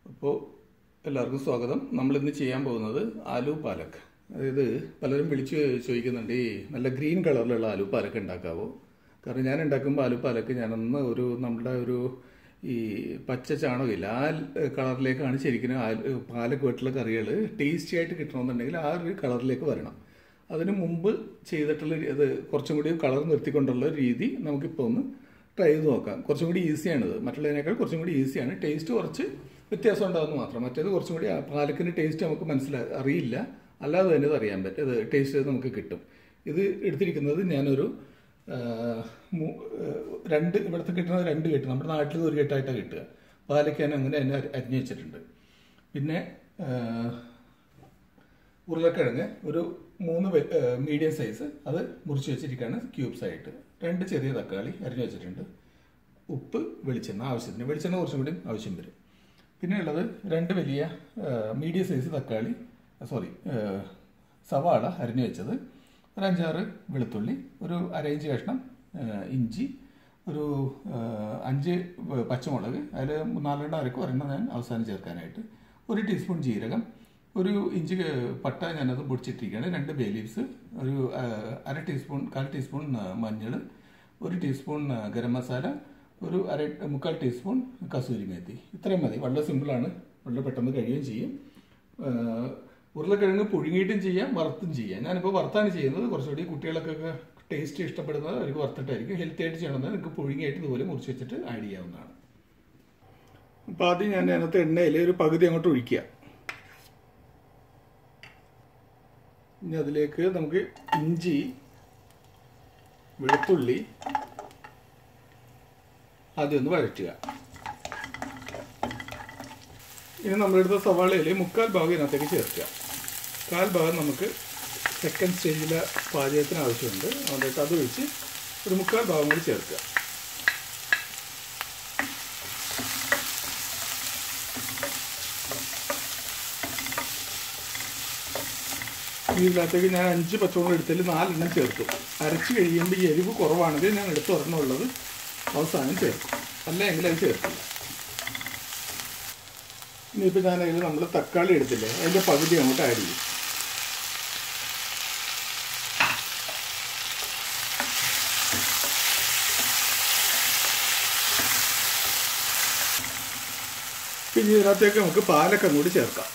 അപ്പോൾ എല്ലാവർക്കും സ്വാഗതം നമ്മളിന്ന് ചെയ്യാൻ പോകുന്നത് ആലു പാലക് അതായത് പലരും വിളിച്ച് ചോദിക്കുന്നുണ്ട് ഈ നല്ല ഗ്രീൻ കളറിലുള്ള ആലു പാലക്ക് ഉണ്ടാക്കാവോ കാരണം ഞാൻ ഉണ്ടാക്കുമ്പോൾ ആലു പാലക്ക് ഞാനൊന്ന് ഒരു നമ്മുടെ ഒരു ഈ പച്ച ചാണകമില്ല ആ കളറിലേക്കാണ് ശരിക്കും ആലു പാലക്ക് വെട്ടുള്ള കറികൾ ടേസ്റ്റി ആയിട്ട് കിട്ടണമെന്നുണ്ടെങ്കിൽ ആ ഒരു കളറിലേക്ക് വരണം അതിന് മുമ്പ് ചെയ്തിട്ടുള്ള രീ- ഇത് കുറച്ചും കൂടി കളർ നിർത്തിക്കൊണ്ടുള്ള രീതി നമുക്കിപ്പോൾ ഒന്ന് ട്രൈ ചെയ്ത് നോക്കാം കുറച്ചും കൂടി ഈസിയാണിത് മറ്റുള്ളതിനേക്കാൾ കുറച്ചും കൂടി ഈസിയാണ് ടേസ്റ്റ് കുറച്ച് വ്യത്യാസം ഉണ്ടാകുന്നു മാത്രം മറ്റേത് കുറച്ചും കൂടി ആ പാലക്കിൻ്റെ ടേസ്റ്റ് നമുക്ക് മനസ്സിലാ അറിയില്ല അല്ലാതെ തന്നെ ഇത് അറിയാൻ പറ്റും ഇത് ടേസ്റ്റ് നമുക്ക് കിട്ടും ഇത് എടുത്തിരിക്കുന്നത് ഞാനൊരു ആ, മൂ- ആ, രണ്ട് ഇവിടുത്തെ കിട്ടുന്നത് രണ്ട് കെട്ട് നമ്മുടെ നാട്ടിൽ ഒരു കെട്ടായിട്ടാണ് കിട്ടുക പാലക്കാൻ അങ്ങനെ തന്നെ അരിഞ്ഞു വെച്ചിട്ടുണ്ട് പിന്നെ ആ, ഉരുളക്കിഴങ്ങ് ഒരു മൂന്ന് മീഡിയം സൈസ് അത് മുറിച്ച് വെച്ചിരിക്കുകയാണ് ക്യൂബ്സ് ആയിട്ട് രണ്ട് ചെറിയ തക്കാളി അരിഞ്ഞു വെച്ചിട്ടുണ്ട് ഉപ്പ് വെളിച്ചെണ്ണ ആവശ്യത്തിന് വെളിച്ചെണ്ണ കുറച്ചും കൂടി ആവശ്യം വരും പിന്നെ ഉള്ളത് രണ്ട് വലിയ മീഡിയം സൈസ് തക്കാളി സോറി സവാള അരിഞ്ഞു വെച്ചത് ഒരു അഞ്ചാറ് വെളുത്തുള്ളി ഒരു അര ഇഞ്ച് കഷ്ണം ആ, ഇഞ്ചി ഒരു ആ, അഞ്ച് പച്ചമുളക് അതിൽ നാലെണ്ണം അരക്കും ഒരെണ്ണം ഞാൻ അവസാനം ചേർക്കാനായിട്ട് ഒരു ടീസ്പൂൺ ജീരകം ഒരു ഇഞ്ച് പട്ട ഞാനത് പൊടിച്ചിട്ടിരിക്കുകയാണ് രണ്ട് ബേ ലീവ്സ് ഒരു ആ, അര ടീസ്പൂൺ കാൽ ടീസ്പൂൺ മഞ്ഞൾ ഒരു ടീസ്പൂൺ ആ, ഗരം മസാല ഒരു അര മുക്കാൽ ടീസ്പൂൺ കസൂരി മേത്തി ഇത്രയും മതി വളരെ സിമ്പിളാണ് വളരെ പെട്ടെന്ന് കഴിയുകയും ചെയ്യും ആ, ഉരുളക്കിഴങ്ങ് പുഴുങ്ങിയിട്ടും ചെയ്യാം വറുത്തും ചെയ്യാം ഞാനിപ്പോൾ വറുത്താണ് ചെയ്യുന്നത് കുറച്ചുകൂടി കുട്ടികൾക്കൊക്കെ ടേസ്റ്റ് ഇഷ്ടപ്പെടുന്നത് അവർക്ക് വറുത്തിട്ടായിരിക്കും ഹെൽത്തി ആയിട്ട് ചെയ്യണമെന്ന് നിങ്ങൾക്ക് പുഴുങ്ങിയായിട്ട് ഇതുപോലെ മുറിച്ച് വെച്ചിട്ട് ആഡ് ചെയ്യാവുന്നതാണ് അപ്പോൾ ആദ്യം ഞാൻ അതിനകത്ത് എണ്ണയിൽ ഒരു പകുതി അങ്ങോട്ട് ഒഴിക്കുക ഇനി അതിലേക്ക് നമുക്ക് ഇഞ്ചി വെളുത്തുള്ളി ആദ്യം ഒന്ന് വഴറ്റുക ഇനി നമ്മളെടുത്ത സവാളയിൽ മുക്കാൽ ഭാഗം ഇതിനകത്തേക്ക് ചേർക്കുക കാൽ ഭാഗം നമുക്ക് സെക്കൻഡ് സ്റ്റേജിലെ പാചകത്തിന് ആവശ്യമുണ്ട് അതുകൊണ്ടിട്ട് അത് ഒഴിച്ച് ഒരു മുക്കാൽ ഭാഗം കൂടി ചേർക്കുക ഇനി ഇതിനകത്തേക്ക് ഞാൻ അഞ്ച് പച്ചമുളക് എടുത്തതിൽ നാലെണ്ണം ചേർത്തു അരച്ച് കഴിയുമ്പോൾ ഈ എരിവ് കുറവാണെങ്കിൽ ഞാൻ എടുത്ത് ഒരെണ്ണം ഉള്ളത് അവസാനം ചേർക്കും അല്ലെങ്കിൽ അത് ചേർക്കില്ല ഇനിയിപ്പോൾ ഞാൻ അതിൽ നമ്മൾ തക്കാളി എടുത്തില്ലേ അതിൻ്റെ പകുതി അങ്ങോട്ട് ആഡ് ചെയ്യും പിന്നെ ഇതിനകത്തേക്ക് നമുക്ക് പാലക്കം കൂടി ചേർക്കാം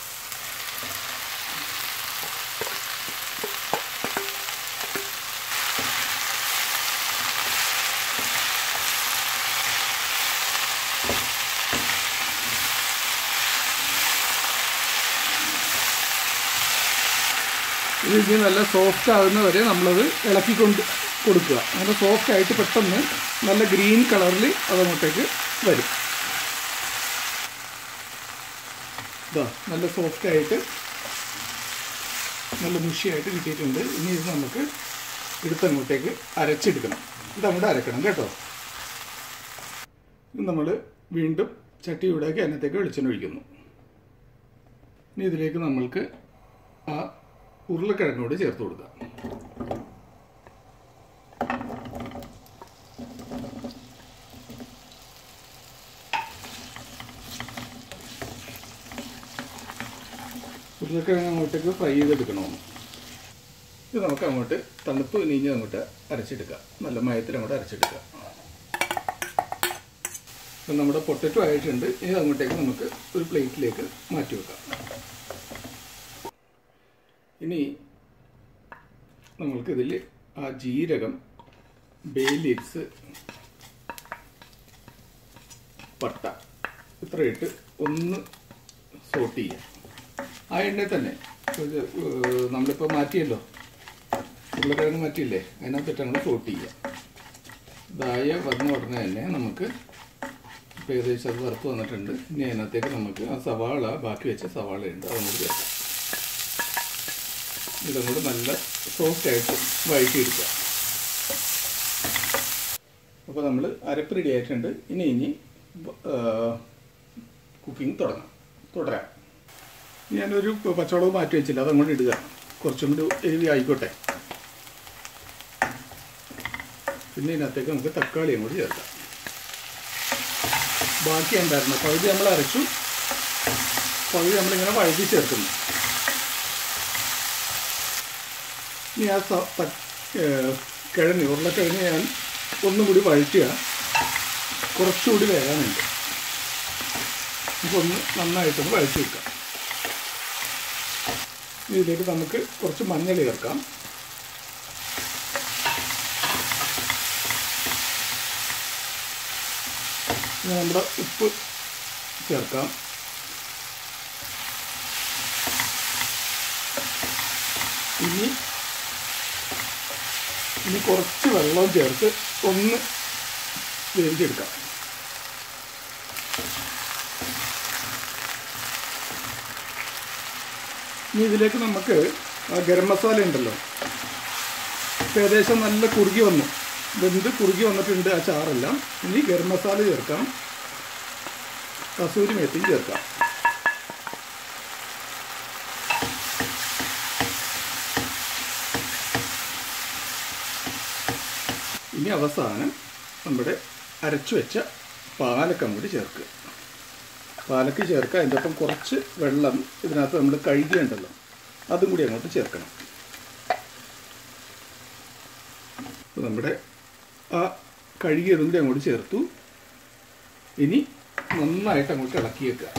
ഇത് ഇനി നല്ല സോഫ്റ്റ് ആകുന്ന വരെ നമ്മളത് ഇളക്കിക്കൊണ്ട് കൊടുക്കുക അങ്ങനെ സോഫ്റ്റ് ആയിട്ട് പെട്ടെന്ന് നല്ല ഗ്രീൻ കളറിൽ അതങ്ങോട്ടേക്ക് വരും ഇതാ നല്ല സോഫ്റ്റ് ആയിട്ട് നല്ല മുഷിയായിട്ട് കിട്ടിയിട്ടുണ്ട് ഇനി ഇത് നമുക്ക് എടുത്തങ്ങോട്ടേക്ക് അരച്ചെടുക്കണം ഇതങ്ങോട്ട് അരക്കണം കേട്ടോ ഇത് നമ്മൾ വീണ്ടും ചട്ടി ചൂടാക്കി അതിനകത്തേക്ക് വെളിച്ചെണ്ണ ഒഴിക്കുന്നു ഇനി ഇതിലേക്ക് നമ്മൾക്ക് ആ ഉരുളക്കിഴങ്ങോട് ചേർത്ത് കൊടുക്കുക ഉരുളക്കിഴങ്ങ് അങ്ങോട്ടേക്ക് ഫ്രൈ ചെയ്തെടുക്കണമെന്ന് ഇത് നമുക്ക് അങ്ങോട്ട് തണുപ്പ് നീഞ്ഞ് അങ്ങോട്ട് അരച്ചെടുക്കാം നല്ല മയത്തിൽ അങ്ങോട്ട് അരച്ചെടുക്കാം ഇപ്പം നമ്മുടെ പൊട്ടറ്റോ ആയിട്ടുണ്ട് ഇനി അങ്ങോട്ടേക്ക് നമുക്ക് ഒരു പ്ലേറ്റിലേക്ക് മാറ്റി വെക്കാം ഇനി നമ്മൾക്കിതിൽ ആ ജീരകം ബേ ലീവ്സ് പട്ട ഇത്രയിട്ട് ഒന്ന് സോട്ട് ചെയ്യാം ആ എണ്ണയിൽ തന്നെ ഇത്, ഏഹ്, നമ്മളിപ്പോൾ മാറ്റിയല്ലോ ഉരുളക്കിഴങ്ങ് മാറ്റിയില്ലേ അതിനകത്തിട്ട് അങ്ങോട്ട് സോട്ട് ചെയ്യാം ഇതായ വന്ന ഉടനെ തന്നെ നമുക്ക് ഇപ്പോൾ ഏകദേശം അത് വറുത്ത് വന്നിട്ടുണ്ട് ഇനി അതിനകത്തേക്ക് നമുക്ക് ആ സവാള ബാക്കി വെച്ച സവാള ഉണ്ട് അതുകൊണ്ട് ചേർക്കാം ഇതും കൂടെ നല്ല സോഫ്റ്റ് ആയിട്ട് വഴറ്റിയെടുക്കുക അപ്പോൾ നമ്മൾ അരപ്പ് റെഡി ആയിട്ടുണ്ട് ഇനി ഇനി കുക്കിംഗ് തുടങ്ങാം തുടരാം ഞാനൊരു പച്ചവളവ് മാറ്റി വെച്ചില്ല അതങ്ങോട്ട് ഇടുക കുറച്ചും കൂടി എരിവി ആയിക്കോട്ടെ പിന്നെ ഇതിനകത്തേക്ക് നമുക്ക് തക്കാളി അങ്ങോട്ട് ചേർക്കാം ബാക്കി എന്തായിരുന്നു പകുതി നമ്മൾ അരച്ചു പകുതി നമ്മളിങ്ങനെ വഴുകി ചേർക്കുന്നു ഇനി ആ സ- ത- ഏഹ് കിഴങ്ങ് ഉരുളക്കിഴങ്ങ് ഞാൻ ഒന്നും കൂടി വഴറ്റുക കുറച്ചുകൂടി വേകാനുണ്ട് നമുക്കൊന്ന് നന്നായിട്ടൊന്ന് വഴറ്റി വെക്കാം ഇനി ഇതിലേക്ക് നമുക്ക് കുറച്ച് മഞ്ഞൾ ചേർക്കാം ഇനി നമ്മുടെ ഉപ്പ് ചേർക്കാം ഇനി ഇനി കുറച്ച് വെള്ളം ചേർത്ത് ഒന്ന് വേവിച്ചെടുക്കാം ഇനി ഇതിലേക്ക് നമുക്ക് ആ ഗരം മസാല ഉണ്ടല്ലോ ഇപ്പം ഏകദേശം നല്ല കുറുകി വന്നു വെന്ത് കുറുകി വന്നിട്ടുണ്ട് ആ ചാറെല്ലാം ഇനി ഗരം മസാല ചേർക്കാം കസൂരി മേത്തിയും ചേർക്കാം ഇനി അവസാനം നമ്മുടെ അരച്ചു വെച്ച പാലക്കം കൂടി ചേർക്കുക പാലക്ക് ചേർക്കുക അതിൻ്റെ ഒപ്പം കുറച്ച് വെള്ളം ഇതിനകത്ത് നമ്മൾ കഴുകിയുണ്ടല്ലോ അതും കൂടി അങ്ങോട്ട് ചേർക്കണം അപ്പോൾ നമ്മുടെ ആ കഴുകിയതും കൂടി അങ്ങോട്ട് ചേർത്തു ഇനി നന്നായിട്ട് അങ്ങോട്ട് ഇളക്കി വെക്കുക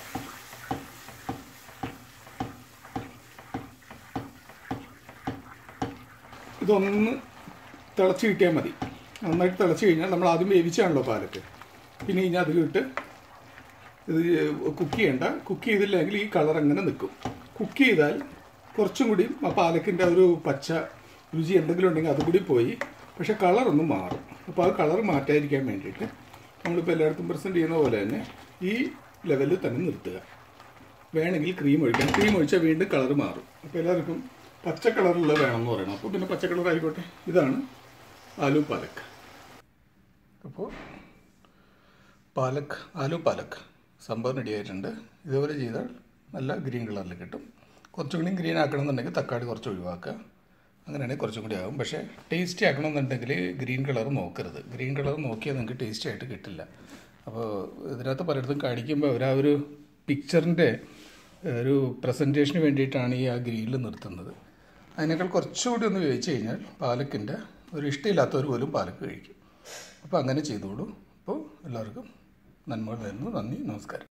ഇതൊന്ന് തിളച്ച് കിട്ടിയാൽ മതി നന്നായിട്ട് തിളച്ച് കഴിഞ്ഞാൽ നമ്മൾ ആദ്യം വേവിച്ചാണല്ലോ പാലക്ക് പിന്നെ കഴിഞ്ഞാൽ അത് ഇട്ട് ഇത് കുക്ക് ചെയ്യണ്ട കുക്ക് ചെയ്തില്ലെങ്കിൽ ഈ കളർ അങ്ങനെ നിൽക്കും കുക്ക് ചെയ്താൽ കുറച്ചും കൂടി ആ പാലക്കിൻ്റെ ഒരു പച്ച രുചി എന്തെങ്കിലും ഉണ്ടെങ്കിൽ അതും കൂടി പോയി പക്ഷെ കളറൊന്നും മാറും അപ്പോൾ ആ കളർ മാറ്റാതിരിക്കാൻ വേണ്ടിയിട്ട് നമ്മളിപ്പോൾ എല്ലായിടത്തും പ്രസൻറ്റ് ചെയ്യുന്ന പോലെ തന്നെ ഈ ലെവലിൽ തന്നെ നിർത്തുക വേണമെങ്കിൽ ക്രീം ഒഴിക്കാം ക്രീം ഒഴിച്ചാൽ വീണ്ടും കളർ മാറും അപ്പോൾ എല്ലാവർക്കും പച്ച കളറുള്ള വേണമെന്ന് പറയണം അപ്പോൾ പിന്നെ പച്ച കളർ ആയിക്കോട്ടെ ഇതാണ് ആലു പാലക്ക് അപ്പോൾ പാലക്ക് ആലു പാലക്ക് സംഭവം റെഡി ആയിട്ടുണ്ട് ഇതേപോലെ ചെയ്താൽ നല്ല ഗ്രീൻ കളറിൽ കിട്ടും കുറച്ചും കൂടി ഗ്രീൻ ആക്കണമെന്നുണ്ടെങ്കിൽ തക്കാളി കുറച്ച് ഒഴിവാക്കുക അങ്ങനെയാണെങ്കിൽ കുറച്ചും കൂടി ആകും പക്ഷേ ടേസ്റ്റി ആക്കണമെന്നുണ്ടെങ്കിൽ ഗ്രീൻ കളർ നോക്കരുത് ഗ്രീൻ കളർ നോക്കിയാൽ നിങ്ങൾക്ക് ടേസ്റ്റി ആയിട്ട് കിട്ടില്ല അപ്പോൾ ഇതിനകത്ത് പലയിടത്തും കാണിക്കുമ്പോൾ അവർ ആ ഒരു പിക്ചറിൻ്റെ ഒരു പ്രസൻറ്റേഷന് വേണ്ടിയിട്ടാണ് ഈ ആ ഗ്രീനിൽ നിർത്തുന്നത് അതിനേക്കാൾ കുറച്ചുകൂടി ഒന്ന് വേവിച്ച് കഴിഞ്ഞാൽ പാലക്കിൻ്റെ ഒരു ഇഷ്ടമില്ലാത്തവർ പോലും പാലക്ക് കഴിക്കും അപ്പോൾ അങ്ങനെ ചെയ്തോളൂ അപ്പോൾ എല്ലാവർക്കും നന്മകൾ വരുന്നു നന്ദി നമസ്കാരം